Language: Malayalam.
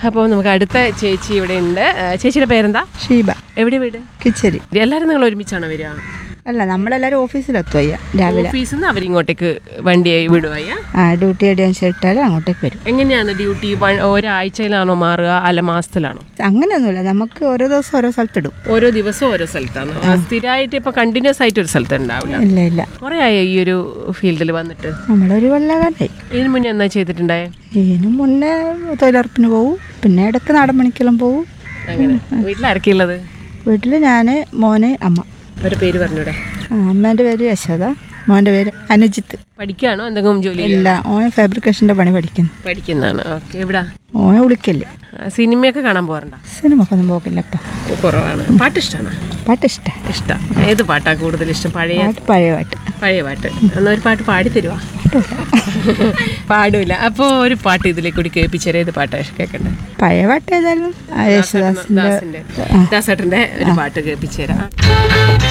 അപ്പോൾ നമുക്ക് അടുത്ത ചേച്ചി ഇവിടെ ഉണ്ട് ആ, ചേച്ചിയുടെ പേരെന്താ ഷീബ എവിടെ വീട് കിച്ചരി എല്ലാവരും നിങ്ങൾ ഒരുമിച്ചാണോ വരിക അല്ല നമ്മളെല്ലാവരും ഓഫീസിലെത്തും അയ്യ രാവിലെ ഓഫീസിൽ നിന്ന് അവരിങ്ങോട്ടേക്ക് വണ്ടിയായി വിടുവയ്യ ആ ഡ്യൂട്ടി അടിയാൻ ഇട്ടാൽ അങ്ങോട്ടേക്ക് വരും എങ്ങനെയാണ് ഡ്യൂട്ടി വ- ഒരാഴ്ചയിലാണോ മാറുക അല്ല മാസത്തിലാണോ അങ്ങനെയൊന്നുമില്ല നമുക്ക് ഓരോ ദിവസം ഓരോ സ്ഥലത്തിടും ഓരോ ദിവസവും ഓരോ സ്ഥലത്താണ് ആ, സ്ഥിരമായിട്ട് ഇപ്പൊ കണ്ടിന്യൂസ് ആയിട്ട് ഒരു സ്ഥലത്ത് ഉണ്ടാവില്ല ഇല്ല ഇല്ല കുറേ ആയോ ഈ ഒരു ഫീൽഡിൽ വന്നിട്ട് നമ്മളൊരു കൊല്ലകാലായി ഇതിന് മുന്നേ എന്നാ ചെയ്തിട്ടുണ്ടായേ ഇതിന് മുന്നേ തൊഴിലുറപ്പിന് പോവും പിന്നെ ഇടയ്ക്ക് നാടൻ പണിക്കെല്ലാം പോവും അങ്ങനെ വീട്ടിലാരൊക്കെയുള്ളത് വീട്ടിൽ ഞാൻ മോന് അമ്മ ഒരു പേര് പറഞ്ഞൂടെ ആ, അമ്മേൻ്റെ പേര് യശോദ മോൻ്റെ പേര് അനുജിത്ത് പഠിക്കുകയാണോ എന്തെങ്കിലും ജോലി ഇല്ല ഓൻ ഫാബ്രിക്കേഷൻ്റെ പണി പഠിക്കുന്നു പഠിക്കുന്നതാണ് ഓക്കെ എവിടാ ഓനെ വിളിക്കല്ലേ ആ, സിനിമയൊക്കെ കാണാൻ പോകാറുണ്ടോ സിനിമക്കൊന്നും പോകില്ലപ്പ കുറവാണ് പാട്ട് ഇഷ്ടമാണ് പാട്ട് ഇഷ്ടം ഇഷ്ടം ഏത് പാട്ടാ കൂടുതൽ ഇഷ്ടം പഴയ പാട്ട് പഴയ പാട്ട് പഴയ പാട്ട് എന്നാ ഒരു പാട്ട് പാടി തരുവാ പാടൂല അപ്പോൾ ഒരു പാട്ട് ഇതിലേക്ക് കൂടി കേൾപ്പിച്ചേരെ ഏത് പാട്ടാ കേൾക്കണ്ടേ പഴയ പാട്ട് ഏതായാലും ആ യേശുദാസിൻ്റെ ദാസിന്റെ ദാസേട്ടന്റെ ഒരു പാട്ട് കേൾപ്പിച്ചേരാം